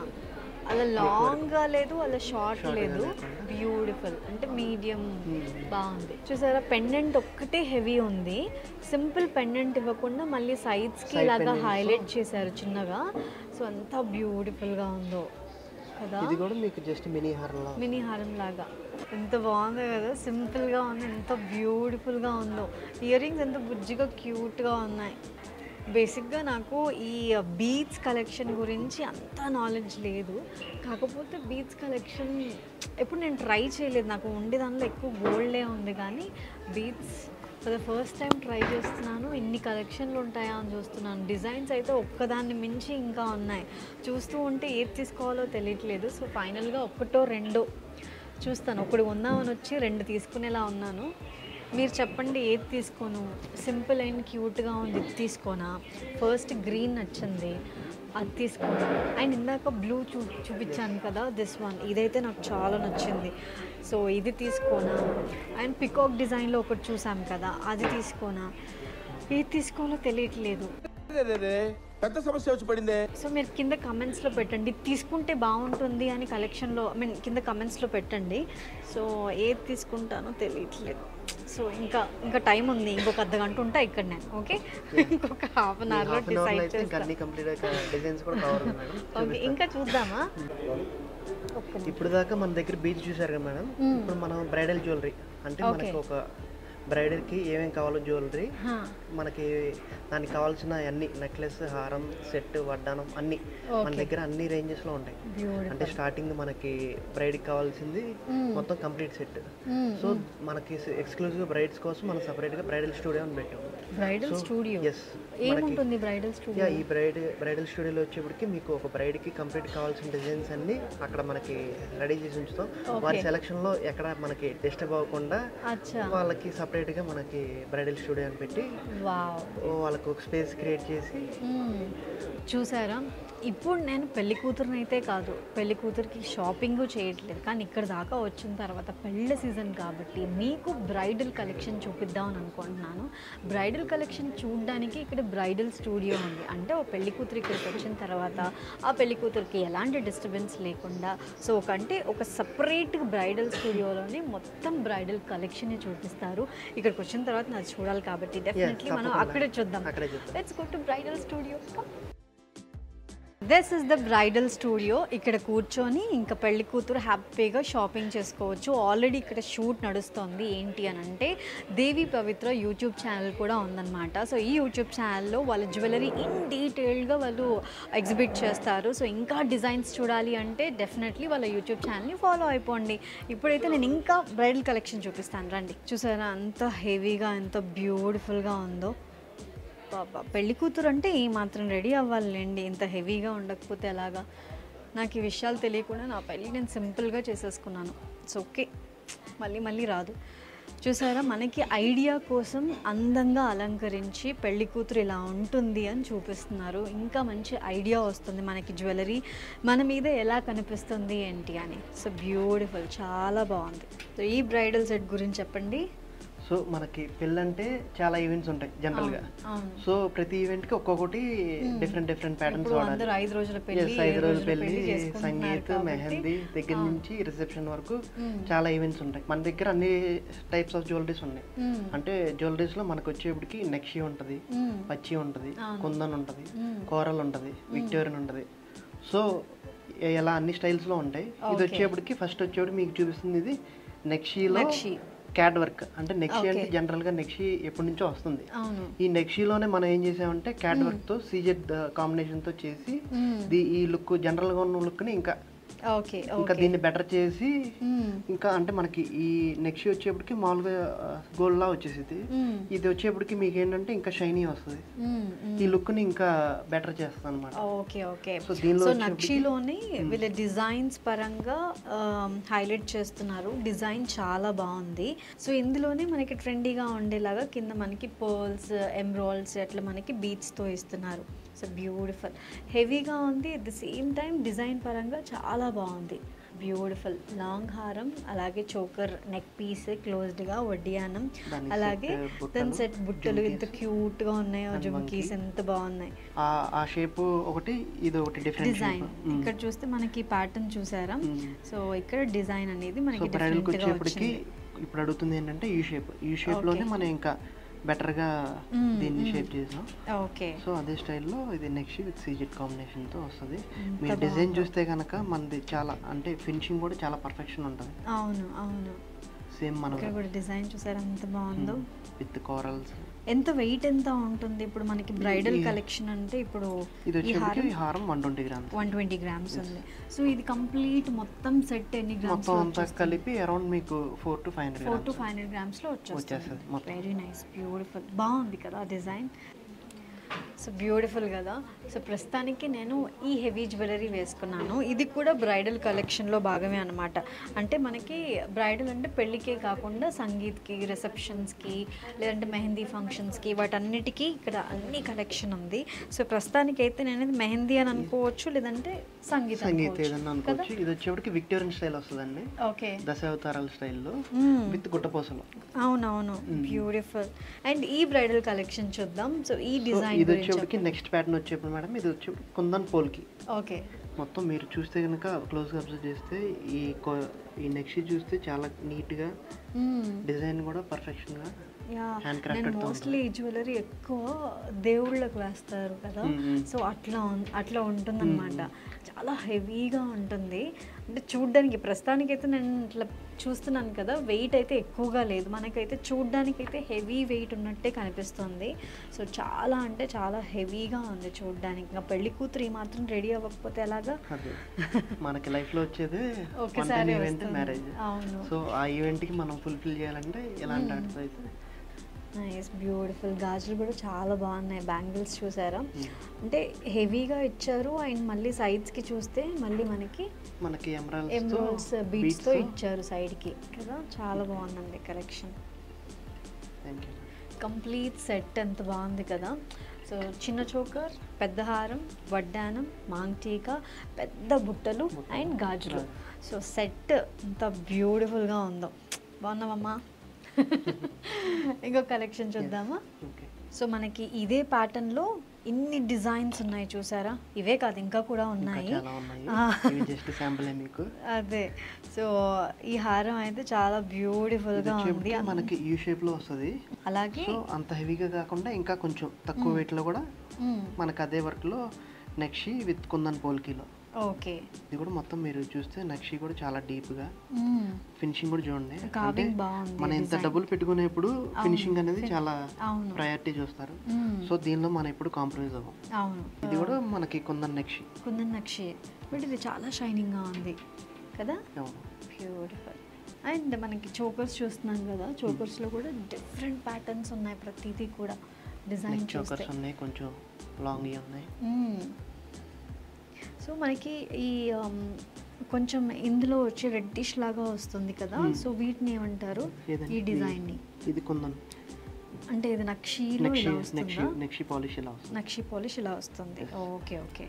అలా లాంగ్గా లేదు అలా షార్ట్ లేదు బ్యూటిఫుల్ అంటే మీడియం బాగుంది చూసారా పెండెంట్ ఒక్కటే హెవీ ఉంది సింపుల్ పెండెంట్ ఇవ్వకుండా మళ్ళీ సైడ్స్కి ఇలాగా హైలైట్ చేశారు చిన్నగా సో అంత బ్యూటిఫుల్గా ఉందో కదా ఇది కూడా మీకు జస్ట్ మినీ హార్లా మినీ హారం లాగా ఎంత బాగుందో కదా సింపుల్గా ఉంది ఎంత బ్యూటిఫుల్గా ఉందో ఇయర్ రింగ్స్ ఎంత బుజ్జిగా క్యూట్గా ఉన్నాయి బేసిక్గా నాకు ఈ బీట్స్ కలెక్షన్ గురించి అంత నాలెడ్జ్ లేదు కాకపోతే బీట్స్ కలెక్షన్ ఎప్పుడు నేను ట్రై చేయలేదు నాకు ఉండే దానిలో ఎక్కువ గోల్డే ఉంది కానీ beads for the first time try చేస్తున్నాను ఇన్ని కలెక్షన్లు ఉంటాయా అని చూస్తున్నాను డిజైన్స్ అయితే ఒక్కదాన్ని మించి ఇంకా ఉన్నాయి చూస్తూ ఉంటే ఏది తీసుకోవాలో తెలియట్లేదు సో ఫైనల్గా ఒక్కటో రెండో చూస్తాను ఒకటి ఉందామని వచ్చి రెండు తీసుకునేలా ఉన్నాను మీరు చెప్పండి ఏది తీసుకోను సింపుల్ అండ్ క్యూట్గా ఉంది ఇది తీసుకోనా ఫస్ట్ గ్రీన్ నచ్చింది అది తీసుకోనా అండ్ ఇందాక బ్లూ చూ చూపించాను కదా దిస్ వన్ ఇదైతే నాకు చాలా నచ్చింది సో ఇది తీసుకోనా అండ్ పికాక్ డిజైన్లో ఒకటి చూసాం కదా అది తీసుకోనా ఏది తీసుకోవాలో తెలియట్లేదు పెద్ద సమస్య వచ్చి పడిందే సో మీరు కింద కమెంట్స్లో పెట్టండి తీసుకుంటే బాగుంటుంది అని కలెక్షన్లో ఐ మీన్ కింద కమెంట్స్లో పెట్టండి సో ఏది తీసుకుంటానో తెలియట్లేదు సో ఇంకా ఇంకా టైం ఉంది ఇంకొక అర్ధ గంట ఉంటా ఇక్కడ నేను ఓకే ఇంకొక హాఫ్ అన్ అవర్లో హాఫ్ అన్ అవర్లో డిసైడ్ అయితే ఇంకా చేస్తాను అన్ని కంప్లీట్ డిజైన్స్ కూడా కవర్ ఉంది మేడం ఓకే ఇంకా చూద్దామా ఒక్క నిమిషం. ఇప్పుడు దాకా మన దగ్గర బీచ్ చూసారు కదా మేడం ఇప్పుడు మనం బ్రైడల్ జ్యువెలరీ అంటే మనకి ఒక బ్రైడల్కి ఏమేమి కావాలో జ్యువెలరీ హా, మనకి దానికి కావాల్సిన అన్ని నెక్లెస్ హారం సెట్ వడ్డానం అన్ని మన దగ్గర అన్ని ranges లో ఉంటాయి Beautiful. అంటే స్టార్టింగ్ మనకి బ్రైడ్కి కావాల్సింది మొత్తం కంప్లీట్ సెట్ మ్మ్. సో మనకి ఎక్స్క్లూజివ్ బ్రైడ్స్ కోసం మనం సపరేట్గా బ్రైడల్ స్టూడియో అని పెట్టాం బ్రైడల్ So, స్టూడియో yes. ఏముంటుంది బ్రైడల్ యా స్టూడియో ఈ బ్రైడ్ బ్రైడల్ స్టూడియోలో వచ్చేప్పటికి మీకు ఒక బ్రైడ్కి కంప్లీట్ కావాల్సిన డిజైన్స్ అన్ని అక్కడ మనకి రెడీ చేసి ఉంచుతాం వారి సెలక్షన్లో ఎక్కడ మనకి డిస్టర్బ్ అవ్వకుండా అచ్చా వాళ్ళకి సపరేట్గా మనకి బ్రైడల్ స్టూడియో అని పెట్టి వావ్ వాళ్ళకి ఒక స్పేస్ క్రియేట్ చేసి మ్మ్. చూసారా ఇప్పుడు నేను పెళ్లి కూతురుని అయితే కాదు పెళ్లి కూతురికి షాపింగ్ చేయట్లేదు కానీ ఇక్కడ దాకా వచ్చిన తర్వాత పెళ్ళి సీజన్ కాబట్టి మీకు బ్రైడల్ కలెక్షన్ చూపిద్దామని అనుకుంటున్నాను బ్రైడల్ కలెక్షన్ చూడడానికి ఇక్కడ బ్రైడల్ స్టూడియో ఉంది అంటే ఓ పెళ్లి కూతురు ఇక్కడికి వచ్చిన తర్వాత ఆ పెళ్లి కూతురికి ఎలాంటి డిస్టర్బెన్స్ లేకుండా సో ఒక అంటే ఒక సపరేట్ బ్రైడల్ స్టూడియోలోనే మొత్తం బ్రైడల్ కలెక్షన్ చూపిస్తారు ఇక్కడికి వచ్చిన తర్వాత నాకు చూడాలి కాబట్టి డెఫినెట్లీ మనం తప్పకుండా. అక్కడే చూద్దాం అక్కడే చూద్దాం. Let's go to bridal studio this is the bridal studio ఇక్కడ కూర్చొని ఇంకా పెళ్లి కూతురు హ్యాపీగా షాపింగ్ చేసుకోవచ్చు ఆల్రెడీ ఇక్కడ షూట్ నడుస్తోంది ఏంటి అని అంటే దేవి పవిత్ర యూట్యూబ్ ఛానల్ కూడా ఉందన్నమాట సో ఈ యూట్యూబ్ ఛానల్లో వాళ్ళ జ్యువెలరీ ఇన్ డీటెయిల్డ్గా వాళ్ళు ఎగ్జిబిట్ చేస్తారు సో ఇంకా డిజైన్స్ చూడాలి అంటే డెఫినెట్లీ వాళ్ళ యూట్యూబ్ ఛానల్ని ఫాలో అయిపోండి ఇప్పుడైతే నేను ఇంకా బ్రైడల్ కలెక్షన్ చూపిస్తాను రండి చూసారా అంత హెవీగా ఎంత బ్యూటిఫుల్గా ఉందో పాప పెళ్లి కూతురు అంటే ఈ మాత్రం రెడీ అవ్వాలండి ఇంత హెవీగా ఉండకపోతే ఎలాగా నాకు ఈ విషయాలు తెలియకుండా నా పెళ్ళి నేను సింపుల్గా చేసేసుకున్నాను ఇట్స్ ఓకే మళ్ళీ మళ్ళీ రాదు చూసారా మనకి ఐడియా కోసం అందంగా అలంకరించి పెళ్లి కూతురు ఇలా ఉంటుంది అని చూపిస్తున్నారు ఇంకా మంచి ఐడియా వస్తుంది మనకి జ్యువెలరీ మన మీద ఎలా కనిపిస్తుంది ఏంటి అని సో బ్యూటిఫుల్ చాలా బాగుంది సో ఈ బ్రైడల్ సెట్ గురించి చెప్పండి సో మనకి పెళ్ళి అంటే చాలా ఈవెంట్స్ ఉంటాయి జనరల్గా అవును సో ప్రతి ఈవెంట్కి ఒక్కొక్కటి డిఫరెంట్ డిఫరెంట్ ప్యాటర్న్స్ ఇప్పుడు వాడాలి అందరూ ఐదు రోజుల పెళ్లి Yes, ఐదు ఏడు రోజుల రోజుల పెళ్లి పెళ్లి చేసుకుంటున్నారు సంగీత్ కాబట్టి, మెహందీ దగ్గర అవును. నుంచి రిసెప్షన్ వరకు మ్మ్. చాలా ఈవెంట్స్ ఉంటాయి మన దగ్గర అన్ని టైప్స్ ఆఫ్ జ్యువెలరీస్ ఉన్నాయి మ్మ్. అంటే జ్యువెలరీస్ లో మనకు వచ్చేప్పటికి నెక్షి ఉంటుంది మ్మ్. పచ్చి ఉంటుంది అవును. కుందన్ ఉంటుంది మ్మ్. కోరల్ ఉంటుంది విక్టోరియన్ ఉంటుంది సో ఇలా అన్ని స్టైల్స్ లో ఉంటాయి ఇది Okay. వచ్చేప్పటికి ఫస్ట్ వచ్చేప్పుడు మీకు చూపిస్తుంది ఇది నెక్షీలో నక్షి. క్యాట్ వర్క్ అంటే నెక్షి అంటే Okay. జనరల్ గా నెక్షి ఎప్పటి నుంచో వస్తుంది అవును ఈ నెక్షీలోనే మనం ఏం చేసామంటే క్యాట్ వర్క్ తో సీజెడ్ కాంబినేషన్ తో చేసి మ్మ్. ది ఈ లుక్ జనరల్ గా ఉన్న లుక్ ని ఇంకా ఓకే ఇంకా ఓకే దీన్ని బెటర్ చేసి మ్మ్. ఇంకా అంటే మనకి ఈ నెక్స్ట్ వచ్చేప్పటికి మామూలుగా గోల్డ్ లా వచ్చేసింది మ్మ్. ఇది వచ్చేప్పటికి మీకు ఏంటంటే ఇంకా షైనీ వస్తుంది మ్మ్. మ్మ్. ఈ లుక్ ని ఇంకా బెటర్ చేస్తుంది అనమాట ఓకే ఓకే సో దీనిలో సో వచ్చేప్పటికి- నక్షిలోని వీళ్ళ డిజైన్స్ పరంగా హైలైట్ చేస్తున్నారు డిజైన్ చాలా బాగుంది సో ఇందులోనే మనకి ట్రెండీగా ఉండేలాగా కింద మనకి పర్ల్స్ ఎమ్రాల్స్ అట్లా మనకి బీట్స్తో ఇస్తున్నారు సో బ్యూటిఫుల్ హెవీగా ఉంది at the same time design పరంగా చాలా బాగుంది బ్యూటిఫుల్ లాంగ్ హారం అలాగే చోకర్ నెక్ పీస్ క్లోజ్డ్గా వడ్డియానం దాని అలాగే set, బుట్టలు, దాని సెట్ బుట్టలు ఎంత జుమ్కీస్, క్యూట్గా ఉన్నాయో and జుమ్కీస్ monkey. ఎంత బాగున్నాయి ఆ ఆ షేప్ ఒకటి ఇది ఒకటి డిఫరెంట్ డిజైన్ ఇక్కడ చూస్తే మనకి ప్యాటర్న్ చూసారా మ్మ్. సో ఇక్కడ డిజైన్ అనేది సో మనకి బ్రైడల్ కి డిఫరెంట్ గా వచ్చేప్పటికి వచ్చింది ఇప్పుడు అడుగుతుంది ఏంటంటే ఈ షేప్ ఈ షేప్ లోనే Okay. మనం ఇంకా బెటర్ గా మ్మ్, దీన్ని మ్మ్. షేప్ చేసాం ఓకే సో అదే స్టైల్లో ఇది నెక్స్ట్ విత్ సీజెడ్ కాంబినేషన్తో వస్తుంది ఎంత మీరు డిజైన్ బాగుందో. చూస్తే కనుక మనది చాలా అంటే ఫినిషింగ్ కూడా చాలా పర్ఫెక్షన్ ఉంటుంది అవును అవును సేమ్ మన ఇక్కడ కూడా డిజైన్ చూసారా ఎంత బాగుందో విత్ కోరల్స్ ఎంత వెయిట్ ఎంత ఉంటుంది ఇప్పుడు మనకి బ్రైడల్ ఈ- కలెక్షన్ అంటే ఇప్పుడు ఇది ఈ వచ్చేప్పటికి హారం ఈ హారం one twenty grams one twenty grams ఉంది సో ఇది కంప్లీట్ మొత్తం సెట్ ఎన్ని గ్రామ్స్ మొత్తం అంతా కలిపి అరౌండ్ మీకు four to five hundred four to grams five hundred grams లో వచ్చేస్తుంది వచ్చేస్తుంది మొత్తం. వెరీ నైస్ బ్యూటిఫుల్ బాగుంది కదా డిజైన్ సో బ్యూటిఫుల్ కదా సో ప్రస్తుతానికి నేను ఈ హెవీ జ్యువెలరీ వేసుకున్నాను ఇది కూడా బ్రైడల్ కలెక్షన్లో భాగమే అనమాట అంటే మనకి బ్రైడల్ అంటే పెళ్ళికే కాకుండా సంగీత్కి రిసెప్షన్స్కి లేదంటే మెహందీ ఫంక్షన్స్కి వాటన్నిటికీ ఇక్కడ అన్ని కలెక్షన్ ఉంది సో ప్రస్తుతానికి అయితే నేను ఇది మెహందీ అని అనుకోవచ్చు లేదంటే సంగీత్ సంగీత్ అనుకోవచ్చు. ఏదన్నా అనుకోవచ్చు ఇది వచ్చేప్పటికి విక్టోరియన్ స్టైల్ వస్తుందండి ఓకే దశావతారాల స్టైల్లో మ్మ్. విత్ గుట్టపోసలు అవునవును బ్యూటిఫుల్ అండ్ ఈ బ్రైడల్ కలెక్షన్ చూద్దాం సో ఈ సో డిజైన్ ఇది గురించి వచ్చేప్పటికి నెక్స్ట్ ప్యాటర్న్ వచ్చేప్పుడు మేడం ఇది వచ్చేప్పుడు కుందన్ పోల్కి ఓకే మొత్తం మీరు చూస్తే కనుక క్లోజ్గా అబ్జర్వ్ చేస్తే ఈ కో- ఈ నెక్స్ట్ చూస్తే చాలా నీట్గా డిజైన్ కూడా పర్ఫెక్షన్గా యా Hand నేను crafted తో మోస్ట్లీ ఈ జ్యువెలరీ ఎక్కువ దేవుళ్ళకు వేస్తారు కదా మ్మ్. సో అట్లా ఉన్- అట్లా ఉంటుందన్నమాట చాలా హెవీగా ఉంటుంది అంటే చూడ్డానికి ప్రస్తుతానికి అయితే నేను ఇట్లా చూస్తున్నాను కదా వెయిట్ అయితే ఎక్కువగా లేదు మనకైతే చూడ్డానికి అయితే హెవీ వెయిట్ ఉన్నట్టే కనిపిస్తుంది సో చాలా అంటే చాలా హెవీగా ఉంది చూడ్డానికి ఇంకా పెళ్లి కూతురు ఈ మాత్రం రెడీ అవ్వకపోతే ఎలాగా అదే మనకి లైఫ్లో వచ్చేదే వన్ ఒకేసారి టైం ఈవెంట్ వస్తుంది. మ్యారేజ్ అవును సో ఆ ఈవెంట్కి మనం ఫుల్ఫిల్ చేయాలంటే ఇలాంటి వాటితో అయితే నైస్ బ్యూటిఫుల్ గాజులు కూడా చాలా బాగున్నాయి బ్యాంగిల్స్ చూసారా Mm. అంటే హెవీగా ఇచ్చారు అండ్ మళ్ళీ సైడ్స్కి చూస్తే మళ్ళీ మనకి మనకి ఎమరాల్డ్స్ ఎమరాల్డ్స్ బీట్స్తో ఇచ్చారు సైడ్కి కదా చాలా బాగుందండి collection thank you complete set ఎంత బాగుంది కదా సో చిన్న చోకర్ పెద్ద హారం వడ్డానం మాంగ్టీక పెద్ద బుట్టలు బుట్టలు, అండ్ గాజులు గాజులు. సో సెట్ ఎంత బ్యూటిఫుల్గా ఉందో బాగున్నావమ్మా ఇంకో కలెక్షన్ చూద్దామా ఓకే సో మనకి ఇదే ప్యాటర్న్లో ఇన్ని డిజైన్స్ ఉన్నాయి చూసారా ఇవే కాదు ఇంకా కూడా ఇంకా ఉన్నాయి చాలా ఉన్నాయి ఆ. ఇవి జస్ట్ శాంపులే మీకు అదే సో ఈ హారం అయితే చాలా ఇది బ్యూటిఫుల్గా ఉంది వచ్చేప్పటికి మనకి యూ షేప్ లో వస్తుంది అలాగే సో అంత హెవీగా కాకుండా ఇంకా కొంచెం తక్కువ weight లో కూడా మ్మ్. మనకు అదే వర్క్ లో నక్షి విత్ కుందన్ పోల్కీలో ఓకే ఇది కూడా మొత్తం మీరు చూస్తే నక్షి కూడా చాలా డీప్ గా మ్మ్. ఫినిషింగ్ కూడా చూడండి Carving అంటే బాగుంది, మనం ఎంత design. డబ్బులు పెట్టుకునేప్పుడు ఫినిషింగ్ అనేది చాలా అవును. ప్రయారిటీ చూస్తారు మ్మ్. సో దీనిలో మనం ఎప్పుడు కాంప్రమైజ్ అవ్వం అవును ఇది కూడా మనకి కుందన్ నక్షి కుందన్ నక్షి బట్ ఇది చాలా షైనింగ్గా ఉంది కదా అవును బ్యూటిఫుల్ అండ్ మనకి చోకర్స్ చూస్తున్నాం కదా చోకర్స్లో కూడా డిఫరెంట్ ప్యాటర్న్స్ ఉన్నాయి ప్రతిదీ కూడా డిజైన్ నెక్ చూస్తే చోకర్స్ ఉన్నాయి కొంచెం లాంగ్ ఉన్నాయి సో మనకి ఈ um, కొంచెం ఇందులో వచ్చే రెడ్డిష్ లాగా వస్తుంది కదా Hmm. సో వీటిని ఏమంటారు ఏదండి? ఈ డిజైన్ని ఇది కుందన్ అంటే ఇది నక్షీలో నెక్షి ఇలా నెక్షి వస్తుందా నెక్షి పాలిష్ ఇలా వస్తుంది నక్షి పాలిష్ ఇలా వస్తుంది ఓకే ఓకే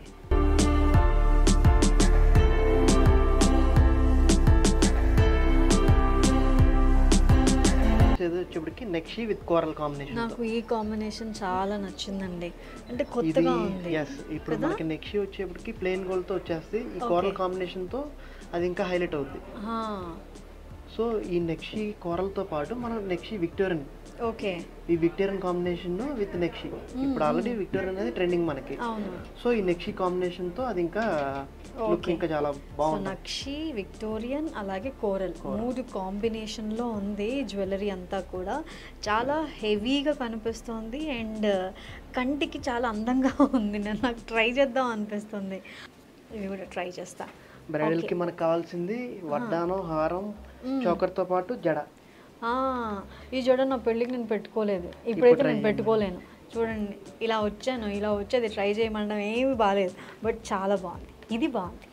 ఇది వచ్చేప్పటికి నెక్షి విత్ కోరల్ కాంబినేషన్ నాకు ఈ కాంబినేషన్ చాలా నచ్చిందండి అంటే ఇది కొత్తగా ఉంది ఎస్ ఇప్పుడు కదా? మనకి నెక్షి వచ్చేప్పటికి ప్లెయిన్ గోల్డ్ తో వచ్చేస్తే ఈ కోరల్ కాంబినేషన్ తో అది ఇంకా హైలైట్ అవుద్ది ఆ, సో ఈ నెక్షి కోరల్ తో పాటు మనం నెక్షి విక్టోరియన్ ఓకే ఈ విక్టోరియన్ కాంబినేషన్ విత్ నెక్షి ఇప్పుడు ఆల్రెడీ విక్టోరియన్ అనేది ట్రెండింగ్ మనకి అవును సో ఈ నెక్షి కాంబినేషన్ తో అది ఇంకా లుక్ Okay. ఇంకా చాలా సో బాగుంది నక్షి విక్టోరియన్ అలాగే కోరల్ మూడు కాంబినేషన్లో ఉంది జ్యువెలరీ అంతా కూడా చాలా హెవీగా కనిపిస్తుంది అండ్ కంటికి చాలా అందంగా ఉంది నేను నాకు ట్రై చేద్దాం అనిపిస్తుంది ఇవి కూడా ట్రై చేస్తా బ్రైడల్ కి మనకు కావాల్సింది వడ్డానం హారం చోకర్ తో పాటు జడ ఆ, ఈ జడ నా పెళ్ళికి నేను పెట్టుకోలేదు ఇప్పుడైతే నేను పెట్టుకోలేను చూడండి ఇలా వచ్చాను ఇలా వచ్చేది ట్రై చేయమనడం ఏమీ బాగాలేదు బట్ చాలా బాగుంది ఇది బాగుంది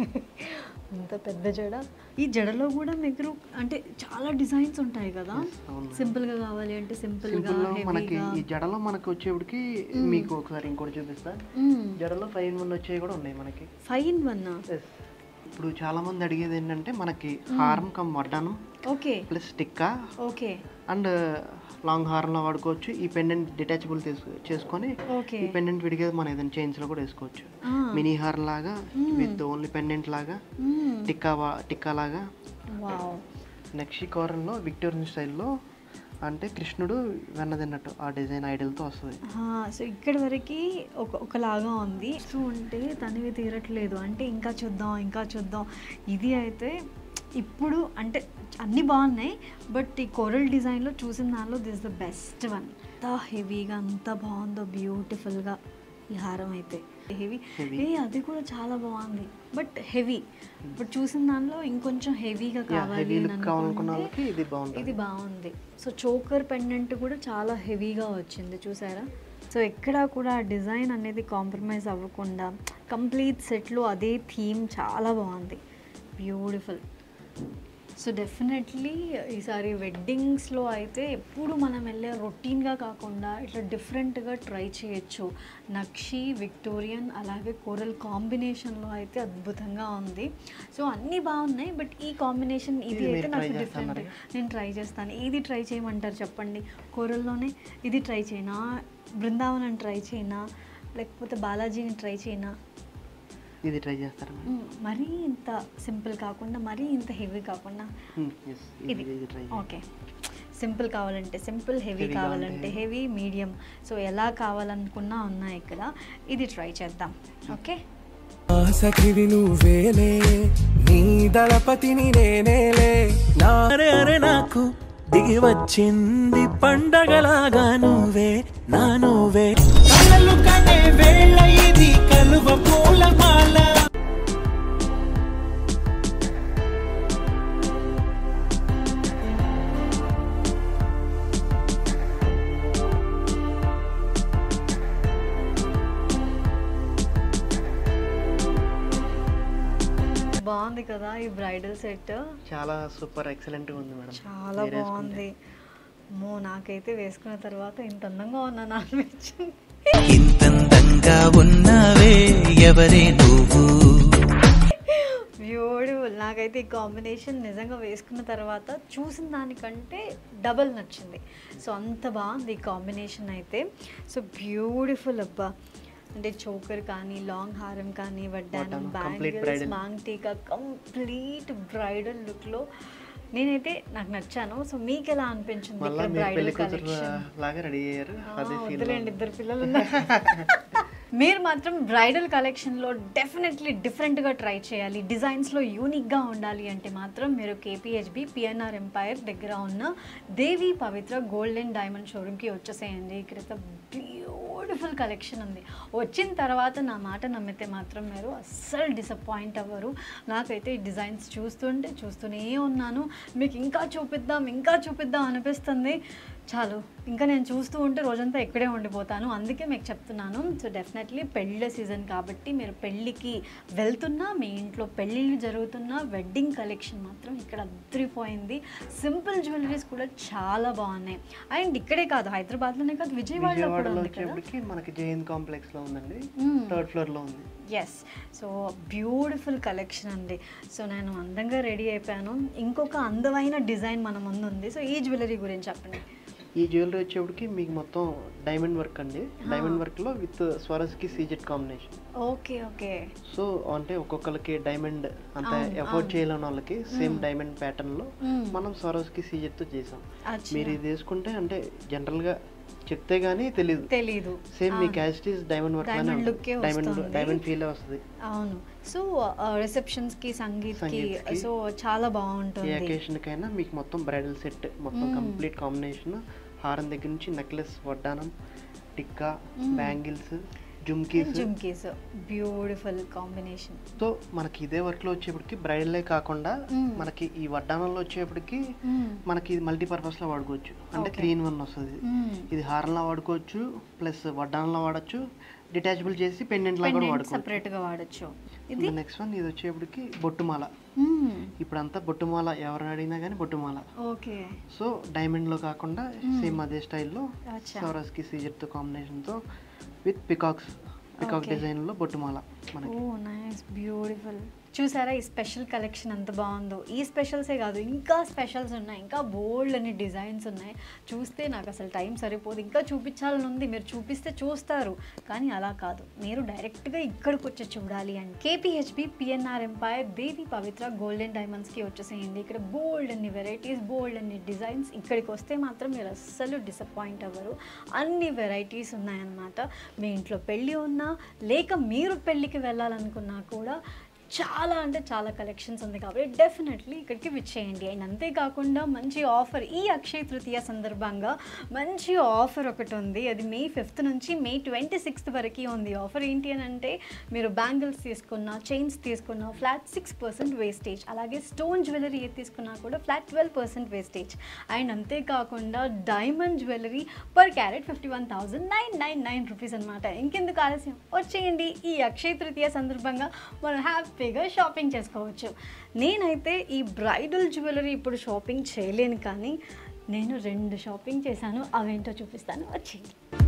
అంత పెద్ద జడ ఈ జడలో కూడా మీకు అంటే చాలా డిజైన్స్ ఉంటాయి కదా అవును. సింపుల్ గా కావాలి అంటే సింపుల్ గా సింపుల్ లో మనకి హెవీగా ఈ జడలో మనకి వచ్చేప్పటికి మీకు ఒకసారి ఇంకోటి చూపిస్తా జడలో ఫైవ్ వన్ వచ్చేవి కూడా ఉన్నాయి మనకి ఫైన్ వన్ Yes. ఇప్పుడు చాలా మంది అడిగేది ఏంటంటే మనకి హారం కమ్ వడ్డానం ఓకే ప్లస్ టిక్కా ఓకే అండ్ లాంగ్ హారంలో వాడుకోవచ్చు ఈ పెండెంట్ డిటాచబుల్ చేసుకొని ఓకే ఈ పెండెంట్ విడిగా మనం ఏదైనా చైన్స్ లో కూడా వేసుకోవచ్చు మినీ హారం లాగా విత్ ఓన్లీ పెండెంట్ లాగా టిక్కా వా- టిక్కా లాగా వావ్ నెక్స్ట్ కోరంలో విక్టోరియన్ స్టైల్లో అంటే కృష్ణుడు వెన్న తిన్నట్టు ఆ డిజైన్ ఐడల్తో వస్తుంది సో ఇక్కడి వరకు ఒక ఒకలాగా ఉంది సో ఉంటే తనివి తీరట్లేదు అంటే ఇంకా చూద్దాం ఇంకా చూద్దాం ఇది అయితే ఇప్పుడు అంటే అన్నీ బాగున్నాయి బట్ ఈ కొరల్ డిజైన్లో చూసిన దానిలో దిస్ ద బెస్ట్ వన్ అంత హెవీగా అంత బాగుందో బ్యూటిఫుల్గా ఈ హారం అయితే హెవీ Heavy. ఏ అది కూడా చాలా బాగుంది బట్ హెవీ బట్ చూసిన దానిలో ఇంకొంచెం హెవీగా కావాలి హెవీ అని లుక్ కావాలనుకున్న అనుకుంటే వాళ్ళకి ఇది బాగుంటుంది ఇది బాగుంది సో చోకర్ పెండెంట్ కూడా చాలా హెవీగా వచ్చింది చూసారా సో ఎక్కడా కూడా డిజైన్ అనేది కాంప్రమైజ్ అవ్వకుండా కంప్లీట్ సెట్లో అదే థీమ్ చాలా బాగుంది బ్యూటిఫుల్ సో డెఫినెట్లీ ఈసారి వెడ్డింగ్స్లో అయితే ఎప్పుడు మనం వెళ్ళే రొటీన్గా కాకుండా ఇట్లా డిఫరెంట్గా ట్రై చేయొచ్చు నక్షి విక్టోరియన్ అలాగే కోరల్ కాంబినేషన్లో అయితే అద్భుతంగా ఉంది సో అన్నీ బాగున్నాయి బట్ ఈ కాంబినేషన్ ఇది ఇది అయితే మీరు నాకు try డిఫరెంట్ చేస్తున్నారా? నేను ట్రై చేస్తాను ఇది ట్రై చేయమంటారు చెప్పండి కోరల్లోనే ఇది ట్రై చేయనా బృందావనం ట్రై చేయనా లేకపోతే బాలాజీని ట్రై చేయనా ఇది ట్రై చేస్తారా మ్మ్. మరీ ఇంత సింపుల్ కాకుండా మరీ ఇంత హెవీ కాకుండా ఎస్ ఇది ఇది ట్రై ఓకే సింపుల్ కావాలంటే సింపుల్ హెవీ Heavy కావాలంటే కావాలంటే హెవీ మీడియం సో ఎలా కావాలనుకున్నా ఉన్నాయి ఇక్కడ ఇది ట్రై చేద్దాం ఓకే సఖివి నువ్వేలే నీ దళపతిని నేనేలే నారే అరే నాకు దిగి వచ్చింది పండగలాగా నువ్వే నా నువ్వే కలలు కనే వేళ ఇది కలువ పూలమాల బాగుంది కదా ఈ బ్రైడల్ సెట్ చాలా సూపర్ ఎక్సలెంట్ ఉంది మేడం చాలా మీరు వేసుకుంటే. బాగుంది మో నాకైతే వేసుకున్న తర్వాత ఇంత అందంగా ఉన్నాను అనిపించింది ఇంతందంగా ఉన్నావే ఎవరే నువ్వు బ్యూటిఫుల్ నాకైతే ఈ కాంబినేషన్ నిజంగా వేసుకున్న తర్వాత చూసిన దానికంటే డబల్ నచ్చింది సో అంత బాగుంది ఈ కాంబినేషన్ అయితే సో బ్యూటిఫుల్ అబ్బా అంటే చోకర్ కానీ లాంగ్ హారం కానీ వడ్డానం వడ్డానం, complete బ్యాంగిల్స్ bridal. మాంగ్ టీకా కంప్లీట్ బ్రైడల్ లుక్లో నేనైతే నాకు నచ్చాను సో మీకు ఎలా అనిపించింది మళ్ళా ఇక్కడ మీరు బ్రైడల్ పెళ్లి కూతురు కలెక్షన్ లాగా రెడీ అయ్యారు అదే ఫీల్ వద్దులేండి ఇద్దరు పిల్లలు ఉన్నారు మీరు మాత్రం బ్రైడల్ కలెక్షన్లో డెఫినెట్లీ డిఫరెంట్గా ట్రై చేయాలి డిజైన్స్లో యూనిక్గా ఉండాలి అంటే మాత్రం మీరు కేపీహెచ్బి పిఎన్ఆర్ ఎంపైర్ దగ్గర ఉన్న Devi Pavitra gold and diamond షోరూమ్కి వచ్చేసేయండి ఇక్కడ బ్యూటిఫుల్ కలెక్షన్ ఉంది వచ్చిన తర్వాత నా మాట నమ్మితే మాత్రం మీరు అస్సలు డిసప్పాయింట్ అవ్వరు నాకైతే ఈ డిజైన్స్ చూస్తుంటే చూస్తూనే ఉన్నాను మీకు ఇంకా చూపిద్దాం ఇంకా చూపిద్దాం అనిపిస్తుంది చాలు ఇంకా నేను చూస్తూ ఉంటే రోజంతా ఇక్కడే ఉండిపోతాను అందుకే మీకు చెప్తున్నాను సో డెఫినెట్లీ పెళ్ళిళ్ళ సీజన్ కాబట్టి మీరు పెళ్ళికి వెళ్తున్నా మీ ఇంట్లో పెళ్ళిళ్ళు జరుగుతున్నా వెడ్డింగ్ కలెక్షన్ మాత్రం ఇక్కడ అద్దరిపోయింది సింపుల్ జ్యువెలరీస్ కూడా చాలా బాగున్నాయి అండ్ ఇక్కడే కాదు హైదరాబాద్లోనే కాదు విజయవాడలో కూడా విజయవాడలో ఉంది కదా వచ్చేప్పటికి మనకి జైన్ కాంప్లెక్స్ లో ఉందండి మ్మ్. థర్డ్ ఫ్లోర్ లో ఉంది ఎస్ సో బ్యూటిఫుల్ కలెక్షన్ అండి సో నేను అందంగా రెడీ అయిపోయాను ఇంకొక అందమైన డిజైన్ మన ముందు ఉంది సో ఈ జ్యువెలరీ గురించి చెప్పండి ఈ జ్యువెలరీ వచ్చేప్పటికి మీకు మొత్తం డైమండ్ వర్క్ అండి డైమండ్ వర్క్ లో విత్ స్వరస్కి సీజెట్ కాంబినేషన్ ఓకే ఓకే సో అంటే ఒక్కొక్కరికి డైమండ్ అంత అవును, ఎఫోర్డ్ అవును. చేయలేని వాళ్ళకి సేమ్ డైమండ్ ప్యాటర్న్ లో మ్మ్. మనం స్వరస్కి సీజెట్ తో చేసాం అచ్చా. మీరు ఇది వేసుకుంటే అంటే జనరల్ గా చెప్తే గానీ తెలియదు తెలీదు సేమ్ మీ అవును. క్యాస్టీస్ డైమండ్ వర్క్ లానే Diamond ఉంటుంది look ఏ డైమండ్ వస్తుంది. డైమండ్ ఫీల్ వస్తుంది అవును సో రిసెప్షన్స్ కి సంగీత్ కి సంగీత్ కి. సో చాలా ఏ బాగుంటుంది అకేషన్ కైనా మీకు మొత్తం బ్రైడల్ సెట్ మొత్తం మ్మ్. కంప్లీట్ కాంబినేషన్ హారం దగ్గర నుంచి నెక్లెస్ వడ్డానం టిక్కా మ్మ్. బ్యాంగిల్స్ జుమ్కీస్ జుమ్కీస్ బ్యూటిఫుల్ కాంబినేషన్ సో మనకి ఇదే వర్క్ లో వచ్చేప్పటికి బ్రైడలే కాకుండా మ్మ్. మనకి ఈ వడ్డానంలో వచ్చేప్పటికి మనకి మల్టీపర్పస్ లో వాడుకోవచ్చు అంటే Okay. త్రీ ఇన్ వన్ వస్తుంది ఇది హారంలో వాడుకోవచ్చు ప్లస్ వడ్డానంలో వాడచ్చు డిటాచబుల్ చేసి పెండెంట్ లాగా కూడా వాడుకోవచ్చు సెపరేట్ గా వాడచ్చు ఇది నెక్స్ట్ వన్ ఇది వచ్చేప్పటికి బొట్టుమాల ఇప్పుడంతా బొట్టుమాల ఎవరిని అడిగినా కానీ బొట్టుమాల ఓకే సో డైమండ్ లో కాకుండా సేమ్ అదే స్టైల్లో అచ్చా. సౌరస్ కి సీజర్ తో కాంబినేషన్ తో with peacocks peacock Okay. Design లో బొట్టుమాల మనకి ఓ నైస్ బ్యూటిఫుల్ చూసారా ఈ స్పెషల్ కలెక్షన్ ఎంత బాగుందో ఈ స్పెషల్సే కాదు ఇంకా స్పెషల్స్ ఉన్నాయి ఇంకా బోల్డ్ అని డిజైన్స్ ఉన్నాయి చూస్తే నాకు అసలు టైం సరిపోదు ఇంకా చూపించాలని ఉంది మీరు చూపిస్తే చూస్తారు కానీ అలా కాదు మీరు డైరెక్ట్గా ఇక్కడికి వచ్చి చూడాలి and KPHB PNR empire Devi Pavitra golden డైమండ్స్కి వచ్చేసేయండి ఇక్కడ బోల్డ్ అన్ని వెరైటీస్ బోల్డ్ అన్ని డిజైన్స్ ఇక్కడికి వస్తే మాత్రం మీరు అస్సలు డిసప్పాయింట్ అవ్వరు అన్ని వెరైటీస్ ఉన్నాయన్నమాట మీ ఇంట్లో పెళ్ళి ఉన్నా లేక మీరు పెళ్ళికి వెళ్ళాలనుకున్నా కూడా చాలా అంటే చాలా కలెక్షన్స్ ఉంది కాబట్టి డెఫినెట్లీ ఇక్కడికి విచ్చేయండి అండ్ అంతేకాకుండా మంచి ఆఫర్ ఈ అక్షయ తృతీయ సందర్భంగా మంచి ఆఫర్ ఒకటి ఉంది అది మే ఫిఫ్త్ నుంచి మే ట్వంటీ సిక్స్త్ వరకు ఉంది ఆఫర్ ఏంటి అని అంటే మీరు బ్యాంగిల్స్ తీసుకున్నా చైన్స్ తీసుకున్నా ఫ్లాట్ సిక్స్ పర్సెంట్ వేస్టేజ్ అలాగే స్టోన్ జ్యువెలరీ ఏది తీసుకున్నా కూడా flat twelve percent wastage and అంతేకాకుండా diamond jewellery per carat fifty one thousand nine nine nine rupees అనమాట ఇంకెందుకు ఆలస్యం వచ్చేయండి ఈ అక్షయ తృతీయ సందర్భంగా మనం హ్యాపీగా షాపింగ్ చేసుకోవచ్చు నేనైతే ఈ బ్రైడల్ జ్యువెలరీ ఇప్పుడు షాపింగ్ చేయలేను కానీ నేను రెండు షాపింగ్ చేశాను అవేంటో చూపిస్తాను వచ్చేయండి